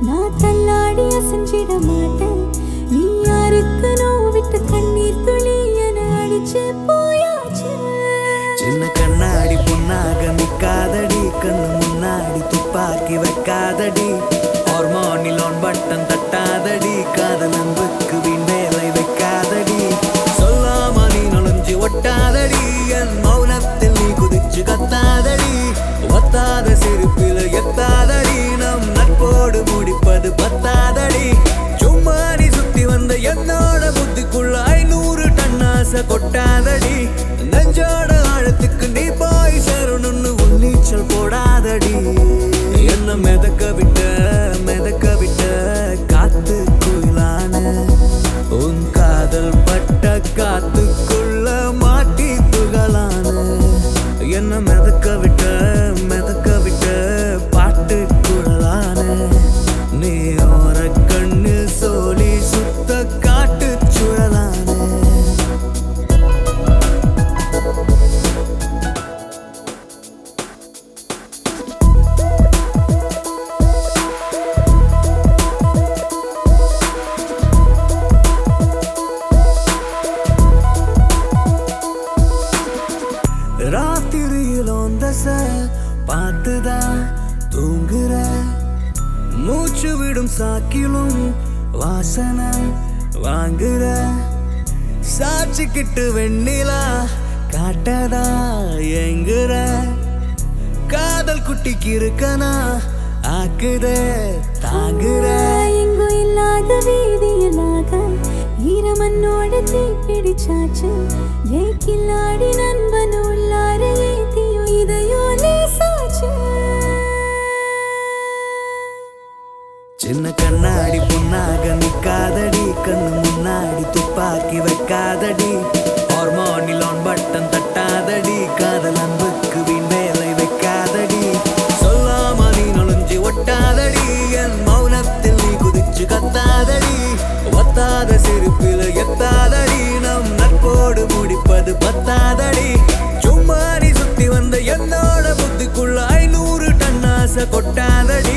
நான் தள்ளாடி அசைஞ்சிட மாட்டேன் நீ யாருக்கு நோவிட்டு கண்ணீர் துளி என அடிச்சு போயாச்சு சின்ன கண்ணாடி பொண்ணாக நிக்காதடி கண்ணு முன்னாடி துப்பாக்கி வைக்காதடி ஹார்மோனில் ஆன் பட்டன் தட்டாதடி காதல் அன்புக்கு வீண் வேலை வைக்காதடி சொல்லாம நீ நுழைஞ்சு ஒட்டாதடி என் மௌனத்தில் நீ குதிச்சு கத்தாதடி ஒத்தாத சிரிப்பில எத்தாதடி நம் நட்போடு முடிப்பது பத்தாதடி சும்மா நீ சுத்தி வந்த என்னோட புத்திக்குள்ள ஐநூறு டன் ஆசை கொட்டாதடி நெஞ்சோட ஆழத்துக்கு நீ போய் சேரணும்னு உன்னீச்சல் போடாதடி என்ன மிதக்க விட்ட மிதக்க விட்ட காத்து குயிலான உன் காதல் பட்ட காத்துக்குள்ள மாட்டி துகளான என்ன மிதக்க விட்ட மிதக்க விட்ட பாட்டு குழலான நீ ஓர கண்ணு சோழி சுத்த காட்டு சுழலான ராத்திரியில் ஒந்தச பார்த்துதான் தூங்குற மூச்சு விடும் சாக்கிலும் வாசனை வாங்குற சாட்சிக்கிட்டு வெண்ணிலா காட்டதா எங்குற காதல் குட்டிக்கு இருக்கனா ஆக்குதே தாங்குற எங்கும் இல்லாத வீதியிலாக ஈரமண்ணோட தீ பிடிச்சாச்சு ஏன் கில்லாடி நண்பன் உள்ளார ஏத்தியும் இதையோ லேசாச்சு சின்ன கண்ணாடி பொண்ணாக நிக்காதடி கண்ணு முன்னாடி துப்பாக்கி வைக்காதடி ஹார்மோனில் ஆன் பட்டன் தட்டாதடி காதல் அன்புக்கு வீண் வேலை வைக்காதடி சொல்லாம நீ நுழைஞ்சு ஒட்டாதடி என் மௌனத்தில் நீ குதிச்சு கத்தாதடி ஒத்தாத சிரிப்பில் எத்தாதடி நம் நட்போடு முடிப்பது பத்தாதடி சும்மா நீ சுத்தி வந்த என்னோட புத்திக்குள்ள ஐநூறு டன் ஆசை கொட்டாதடி